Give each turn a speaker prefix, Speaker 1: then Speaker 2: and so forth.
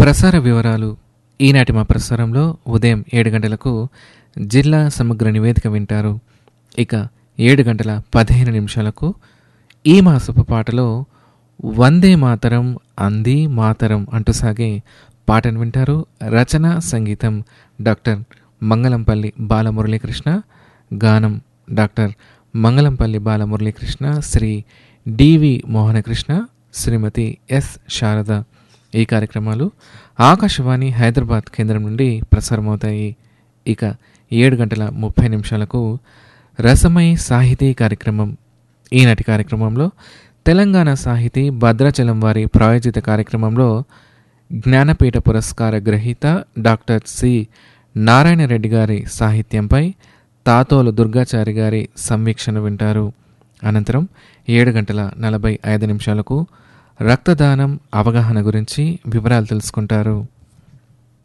Speaker 1: ప్రసార వివరాలు ఈనాటి మా ప్రసారంలో ఉదయం ఏడు గంటలకు జిల్లా సమగ్ర నివేదిక వింటారు ఇక ఏడు గంటల పదిహేను నిమిషాలకు ఈ మాసపు పాటలో వందే మాతరం అంది మాతరం అంటూ సాగే పాటను వింటారు రచన సంగీతం డాక్టర్ మంగళంపల్లి బాలమురళీకృష్ణ గానం doctor Mangalampalli Balamuralikrishna Shri D V Mohanakrishna Shrimati S Sharada ఈ కార్యక్రమాలు ఆకాశవాణి హైదరాబాద్ కేంద్రం నుండి ప్రసారమవుతాయి ఇక ఏడు గంటల ముప్పై నిమిషాలకు రసమై సాహితీ కార్యక్రమం ఈనాటి కార్యక్రమంలో తెలంగాణ సాహితీ భద్రాచలం వారి ప్రాయోజిత కార్యక్రమంలో జ్ఞానపీఠ పురస్కార గ్రహీత డాక్టర్ సి నారాయణ రెడ్డి గారి సాహిత్యంపై తాతోలు దుర్గాచారి గారి సంవీక్షణ వింటారు అనంతరం ఏడు గంటల నలభై ఐదు నిమిషాలకు రక్తదానం అవగాహన గురించి వివరాలు తెలుసుకుంటారు